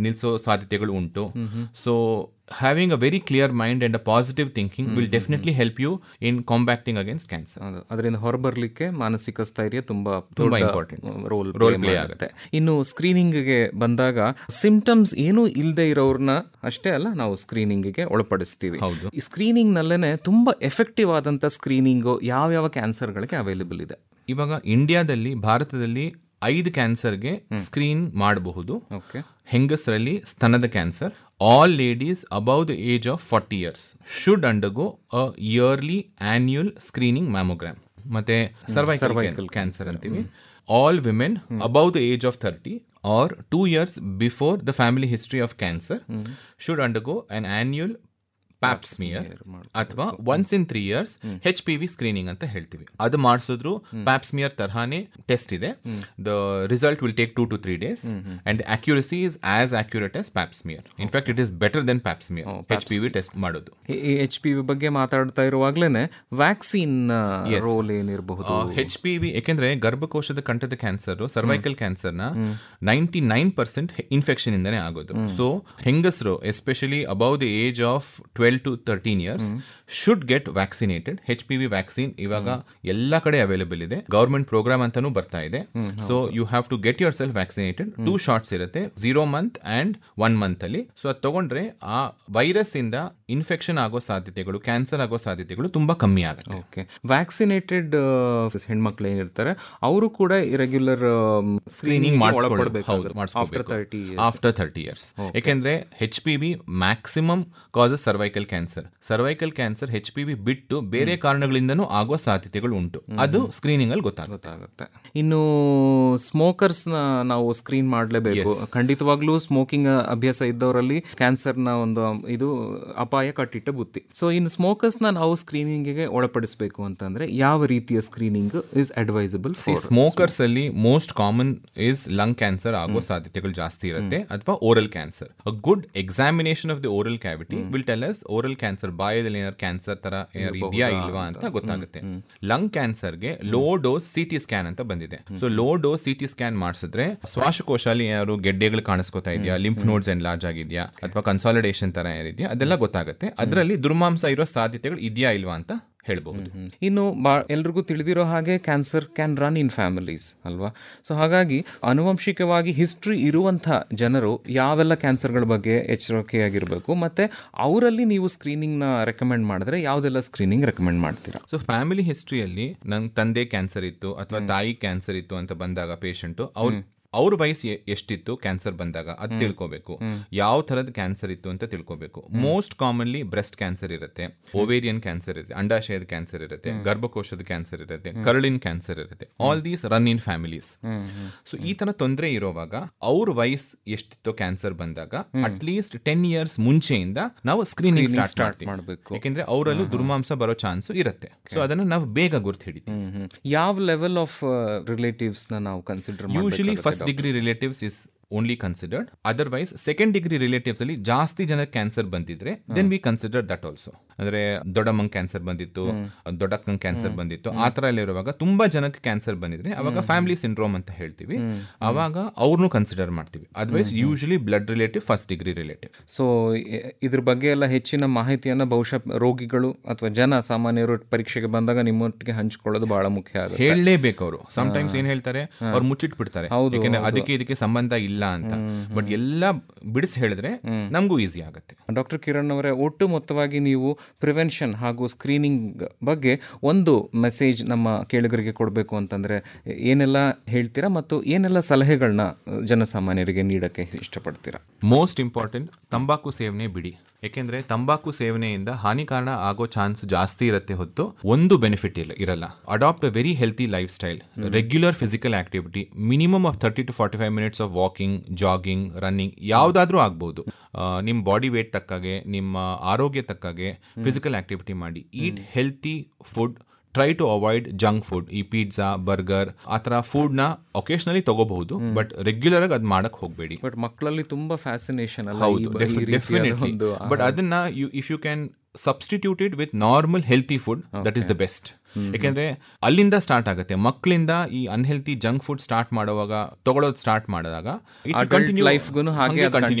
ನಿಲ್ಸೋ ಸಾಧ್ಯತೆಗಳು ಉಂಟು so having a very clear mind and a positive thinking will definitely help you in combating against cancer ಅದು ಅದರಿಂದ ಹೊರಬರ್ಲಿಕ್ಕೆ ಮಾನಸಿಕ ಸ್ಥೈರ್ಯ ತುಂಬಾ ತುಂಬಾ ದೊಡ್ಡ important. Role Role play play ಆಗುತ್ತೆ ಇನ್ನು ಸ್ಕ್ರೀನಿಂಗ್ಗೆ ಬಂದಾಗ ಸಿಂಪ್ಟಮ್ಸ್ ಏನೂ ಇಲ್ಲದೆ ಇರೋರ್ನ ಅಷ್ಟೇ ಅಲ್ಲ ನಾವು ಸ್ಕ್ರೀನಿಂಗ್ಗೆ ಒಳಪಡಿಸ್ತೀವಿ ಹೌದು. ಈ ಸ್ಕ್ರೀನಿಂಗ್ ನಲ್ಲೇನೆ ತುಂಬಾ ಎಫೆಕ್ಟಿವ್ ಆದಂತ ಸ್ಕ್ರೀನಿಂಗ್ ಯಾವ ಯಾವ ಕ್ಯಾನ್ಸರ್ಗಳಿಗೆ ಅವೈಲೇಬಲ್ ಇದೆ ಇವಾಗ ಇಂಡಿಯಾದಲ್ಲಿ ಭಾರತದಲ್ಲಿ ಐದು ಕ್ಯಾನ್ಸರ್ಗೆ ಸ್ಕ್ರೀನ್ ಮಾಡಬಹುದು ಓಕೆ ಹೆಂಗಸರಲ್ಲಿ ಸ್ತನದ cancer all ladies above the age of forty years should undergo a yearly annual screening mammogram ಮತ್ತೆ ಸರ್ವೈಕಲ್ ಕ್ಯಾನ್ಸರ್ ಅಂತೀವಿ all women above the age of thirty or two years before the family history of cancer should undergo an annual pap smear ಅಥವಾ once in three years H P V screening ಅಂತ ಹೇಳ್ತೀವಿ ಅದು ಮಾಡಿಸಿದ್ರು pap smear ತರಹಾನೇ test ಇದೆ the result will take two to three days and accuracy is as accurate as pap smear in fact it is better than pap smear H P V test ಮಾಡೋದು H P V ಬಗ್ಗೆ ಮಾತಾಡ್ತಾ ಇರುವಾಗ್ಲೇನೆ vaccine roll ಏನಿರಬಹುದು ಹೆಚ್ P V ಯಾಕೆಂದ್ರೆ ಗರ್ಭಕೋಶದ ಕಂಠದ cancer cervical cancer ನ ninety nine percent infection ಇಂದಾನೆ ಆಗೋದು ಸೊ ಹೆಂಗಸರು especially above the age of twelve to thirteen years should get vaccinated H P V vaccine ಇವಾಗ ಎಲ್ಲಾ ಕಡೆ ಅವೈಲೇಬಲ್ ಇದೆ ಗವರ್ಮೆಂಟ್ ಪ್ರೋಗ್ರಾಮ್ ಅಂತಾನೂ ಬರ್ತಾ ಇದೆ so you have to get yourself vaccinated two shots ಇರುತ್ತೆ zero month and one month ಅಲ್ಲಿ ಸೊ ಅದು ತಗೊಂಡ್ರೆ ಆ ವೈರಸ್ ಇಂದ ಇನ್ಫೆಕ್ಷನ್ ಆಗೋ ಸಾಧ್ಯತೆಗಳು ಕ್ಯಾನ್ಸರ್ ಆಗೋ ಸಾಧ್ಯತೆಗಳು ತುಂಬಾ ಕಮ್ಮಿ ಆಗುತ್ತೆ ಓಕೆ ವ್ಯಾಕ್ಸಿನೇಟೆಡ್ ಹೆಣ್ಮಕ್ಳು ಏನಿರ್ತಾರೆ ಅವರು ಕೂಡ regular screening after thirty after thirty years ಯಾಕೆಂದ್ರೆ H P V maximum causes cervical cancer cervical cancer H P V ಬಿಟ್ಟು ಬೇರೆ ಕಾರಣಗಳಿಂದನೂ ಆಗೋ ಸಾಧ್ಯತೆಗಳು ಉಂಟು ಅದು ಸ್ಕ್ರೀನಿಂಗ್ ಅಲ್ಲಿ ಗೊತ್ತಾಗುತ್ತೆ ಗೊತ್ತಾಗುತ್ತೆ ಇನ್ನು ಸ್ಮೋಕರ್ಸ್ ನ ನಾವು ಸ್ಕ್ರೀನ್ ಮಾಡಲೇಬೇಕು ಖಂಡಿತವಾಗ್ಲೂ ಸ್ಮೋಕಿಂಗ್ ಅಭ್ಯಾಸ ಇದ್ದವರಲ್ಲಿ ಕ್ಯಾನ್ಸರ್ ನ ಒಂದು ಇದು ಅಪಾಯ ಕಟ್ಟಿಟ್ಟ ಬುತ್ತಿ ಸೊ ಇನ್ನು ಸ್ಮೋಕರ್ಸ್ ನ ನಾವು ಸ್ಕ್ರೀನಿಂಗ್ ಗೆ ಒಳಪಡಿಸಬೇಕು ಅಂತಂದ್ರೆ ಯಾವ ರೀತಿಯ ಸ್ಕ್ರೀನಿಂಗ್ ಇಸ್ ಅಡ್ವೈಸಬಲ್ ಸ್ಮೋಕರ್ಸ್ ಅಲ್ಲಿ most common is lung cancer ಆಗೋ ಸಾಧ್ಯತೆಗಳು ಜಾಸ್ತಿ ಇರುತ್ತೆ ಅಥವಾ oral cancer a good examination of the oral cavity will tell us oral cancer ಬಾಯದಲ್ಲಿ ಏನಾದ್ರು ಕ್ಯಾನ್ಸರ್ ತರ ಏನಾದ್ರು ಇದೆಯಾ ಇಲ್ವಾ ಅಂತ ಗೊತ್ತಾಗುತ್ತೆ ಲಂಗ್ ಕ್ಯಾನ್ಸರ್ಗೆ low dose C T scan ಅಂತ ಬಂದಿದೆ so low dose C T scan ಮಾಡಿಸಿದ್ರೆ ಶ್ವಾಸಕೋಶ ಅಲ್ಲಿ ಏನಾದ್ರು ಗೆಡ್ಡೆಗಳು ಕಾಣಿಸ್ಕೊತಾ ಇದೆಯಾ ಲಿಂಫ್ ನೋಡ್ಸ್ ಎನ್ಲಾರ್ಜ್ ಆಗಿದೆಯಾ ಅಥವಾ ಕನ್ಸಾಲಿಡೇಷನ್ ತರ ಏನಿದೆಯಾ ಅದೆಲ್ಲ ಗೊತ್ತಾಗುತ್ತೆ ಅದರಲ್ಲಿ ದುರ್ಮಾಂಸ ಇರೋ ಸಾಧ್ಯತೆಗಳು ಇದೆಯಾ ಇಲ್ವಾ ಅಂತ ಹೇಳ್ಬಹುದು ಇನ್ನು ಬಾ ಎಲ್ರಿಗೂ ತಿಳಿದಿರೋ ಹಾಗೆ cancer can run in families ಅಲ್ವಾ ಸೊ ಹಾಗಾಗಿ ಆನುವಂಶಿಕವಾಗಿ ಹಿಸ್ಟ್ರಿ ಇರುವಂಥ ಜನರು ಯಾವೆಲ್ಲ ಕ್ಯಾನ್ಸರ್ಗಳ ಬಗ್ಗೆ ಎಚ್ಚರಿಕೆಯಾಗಿರಬೇಕು ಮತ್ತೆ ಅವರಲ್ಲಿ ನೀವು ಸ್ಕ್ರೀನಿಂಗ್ನ ರೆಕಮೆಂಡ್ ಮಾಡಿದ್ರೆ ಯಾವುದೆಲ್ಲ ಸ್ಕ್ರೀನಿಂಗ್ ರೆಕಮೆಂಡ್ ಮಾಡ್ತೀರಾ ಸೊ ಫ್ಯಾಮಿಲಿ ಹಿಸ್ಟ್ರಿಯಲ್ಲಿ ನಂಗೆ ತಂದೆ ಕ್ಯಾನ್ಸರ್ ಇತ್ತು ಅಥವಾ ತಾಯಿ ಕ್ಯಾನ್ಸರ್ ಇತ್ತು ಅಂತ ಬಂದಾಗ ಪೇಷಂಟು ಅವ್ರ ಅವ್ರ ವಯಸ್ಸು ಎ- ಎಷ್ಟಿತ್ತು ಕ್ಯಾನ್ಸರ್ ಬಂದಾಗ ಅದು ತಿಳ್ಕೊಬೇಕು ಯಾವ ಥರದ ಕ್ಯಾನ್ಸರ್ ಇತ್ತು ಅಂತ ತಿಳ್ಕೊಬೇಕು ಮೋಸ್ಟ್ ಕಾಮನ್ಲಿ ಬ್ರೆಸ್ಟ್ ಕ್ಯಾನ್ಸರ್ ಇರುತ್ತೆ ಓವೇರಿಯನ್ ಕ್ಯಾನ್ಸರ್ ಇರುತ್ತೆ ಅಂಡಾಶಯದ ಕ್ಯಾನ್ಸರ್ ಇರುತ್ತೆ ಗರ್ಭಕೋಶದ ಕ್ಯಾನ್ಸರ್ ಇರುತ್ತೆ ಕರಳಿನ ಕ್ಯಾನ್ಸರ್ ಇರುತ್ತೆ all these run in families so ಈ ತರ ತೊಂದರೆ ಇರುವಾಗ ಅವ್ರ ವಯಸ್ಸು ಎಷ್ಟಿತ್ತು ಕ್ಯಾನ್ಸರ್ ಬಂದಾಗ ಅಟ್ ಲೀಸ್ಟ್ ಟೆನ್ ಇಯರ್ಸ್ ಮುಂಚೆಯಿಂದ ನಾವು ಸ್ಕ್ರೀನಿಂಗ್ ಸ್ಟಾರ್ಟ್ ಮಾಡ್ತೀವಿ ಮಾಡಬೇಕು ಯಾಕೆಂದ್ರೆ ಅವರಲ್ಲೂ ದುರ್ಮಾಂಸ ಬರೋ ಚಾನ್ಸ್ ಇರುತ್ತೆ ಸೊ ಅದನ್ನ ನಾವು ಬೇಗ ಗುರ್ತು ಹಿಡಿತೀವಿ ಯಾವ ಲೆವೆಲ್ ಆಫ್ ರಿಲೇಟಿವ್ಸ್ನ ನಾವು consider usually first degree relatives is only considered otherwise second degree relatives ಅಲ್ಲಿ ಜಾಸ್ತಿ ಜನ ಕ್ಯಾನ್ಸರ್ ಬಂದಿದ್ರೆ then we consider that also ಅಂದ್ರೆ ದೊಡ್ಡಮ್ಮಂಗ್ ಕ್ಯಾನ್ಸರ್ ಬಂದಿತ್ತು ದೊಡ್ಡಕ್ಕಂಗ್ ಕ್ಯಾನ್ಸರ್ ಬಂದಿತ್ತು ಆ ತರ ಎಲ್ಲ ಇರುವಾಗ ತುಂಬಾ ಜನಕ್ಕೆ ಕ್ಯಾನ್ಸರ್ ಬಂದಿದ್ರೆ ಅವಾಗ ಫ್ಯಾಮಿಲಿ ಸಿಂಡ್ರೋಮ್ ಅಂತ ಹೇಳ್ತೀವಿ ಅವಾಗ ಅವ್ರನ್ನೂ ಕನ್ಸಿಡರ್ ಮಾಡ್ತೀವಿ otherwise usually blood relative first degree relative so ಇದ್ರ ಬಗ್ಗೆ ಎಲ್ಲ ಹೆಚ್ಚಿನ ಮಾಹಿತಿಯನ್ನ ಬಹುಶಃ ರೋಗಿಗಳು ಅಥವಾ ಜನ ಸಾಮಾನ್ಯರು ಪರೀಕ್ಷೆಗೆ ಬಂದಾಗ ನಿಮ್ಮೊಟ್ಟಿಗೆ ಹಂಚಿಕೊಳ್ಳೋದು ಬಹಳ ಮುಖ್ಯ ಆಗುತ್ತೆ ಹೇಳಲೇಬೇಕು ಅವರು ಟೈಮ್ಸ್ ಏನ್ ಹೇಳ್ತಾರೆ ಅವ್ರು ಮುಚ್ಚಿಟ್ಬಿಡ್ತಾರೆ ಯಾಕೆಂದ್ರೆ ಅದಕ್ಕೆ ಇದಕ್ಕೆ ಸಂಬಂಧ ಇಲ್ಲ ಅಂತ ಬಟ್ ಎಲ್ಲ ಬಿಡಿಸಿ ಹೇಳಿದ್ರೆ ನಮಗೂ ಈಸಿ ಆಗುತ್ತೆ ಡಾಕ್ಟರ್ ಕಿರಣ್ ಅವರೇ ಒಟ್ಟು ಮೊತ್ತವಾಗಿ ನೀವು ಪ್ರಿವೆನ್ಷನ್ ಹಾಗೂ ಸ್ಕ್ರೀನಿಂಗ್ ಬಗ್ಗೆ ಒಂದು ಮೆಸೇಜ್ ನಮ್ಮ ಕೇಳುಗರಿಗೆ ಕೊಡಬೇಕು ಅಂತಂದ್ರೆ ಏನೆಲ್ಲ ಹೇಳ್ತೀರಾ ಮತ್ತು ಏನೆಲ್ಲ ಸಲಹೆಗಳನ್ನ ಜನಸಾಮಾನ್ಯರಿಗೆ ನೀಡಕ್ಕೆ ಇಷ್ಟಪಡ್ತೀರಾ ಮೋಸ್ಟ್ ಇಂಪಾರ್ಟೆಂಟ್ ತಂಬಾಕು ಸೇವನೆ ಬಿಡಿ ಯಾಕೆಂದ್ರೆ ತಂಬಾಕು ಸೇವನೆಯಿಂದ ಹಾನಿಕಾರಣ ಆಗೋ ಚಾನ್ಸ್ ಜಾಸ್ತಿ ಇರುತ್ತೆ ಹೊತ್ತು ಒಂದು ಬೆನಿಫಿಟ್ ಇಲ್ಲ ಇರಲ್ಲ adapt a very healthy lifestyle regular physical activity minimum of thirty to forty five minutes of walking jogging running ಯಾವುದಾದ್ರೂ ಆಗ್ಬೋದು ನಿಮ್ಮ ಬಾಡಿ ವೇಟ್ ತಕ್ಕಾಗೆ ನಿಮ್ಮ ಆರೋಗ್ಯ ತಕ್ಕಾಗೆ ಫಿಸಿಕಲ್ ಆಕ್ಟಿವಿಟಿ ಮಾಡಿ eat healthy food try to avoid junk food ಈ pizza burger ಆ ಥರ ಫುಡ್ನ ಒಕೇಶನಲಿ ತಗೋಬಹುದು ಬಟ್ ರೆಗ್ಯುಲರ್ ಆಗಿ ಅದು ಮಾಡಕ್ ಹೋಗಬೇಡಿ ಬಟ್ ಮಕ್ಕಳಲ್ಲಿ ತುಂಬಾ ಫ್ಯಾಸಿನೇಷನ್ ಅಲ್ಲ ಹೌದು ಈ ಬ- ಈ ರೀತಿಯಾದ ಡೆಫಿನೆಟ್ಲಿ ಒಂದು ಬಟ್ ಅದನ್ನ you if you can substitute it with normal healthy food that is the best ಯಾಕೆಂದ್ರೆ ಅಲ್ಲಿಂದ ಸ್ಟಾರ್ಟ್ ಆಗುತ್ತೆ ಮಕ್ಕಳಿಂದ ಈ ಅನ್ಹೆಲ್ತಿ ಜಂಕ್ ಫುಡ್ ಸ್ಟಾರ್ಟ್ ಮಾಡುವಾಗ ತಗೊಳ್ಳೋದು ಸ್ಟಾರ್ಟ್ ಮಾಡಿದಾಗ Adult life ಗೂನು ಹಾಗೆ ಅದು ಕಂಟಿನ್ಯೂ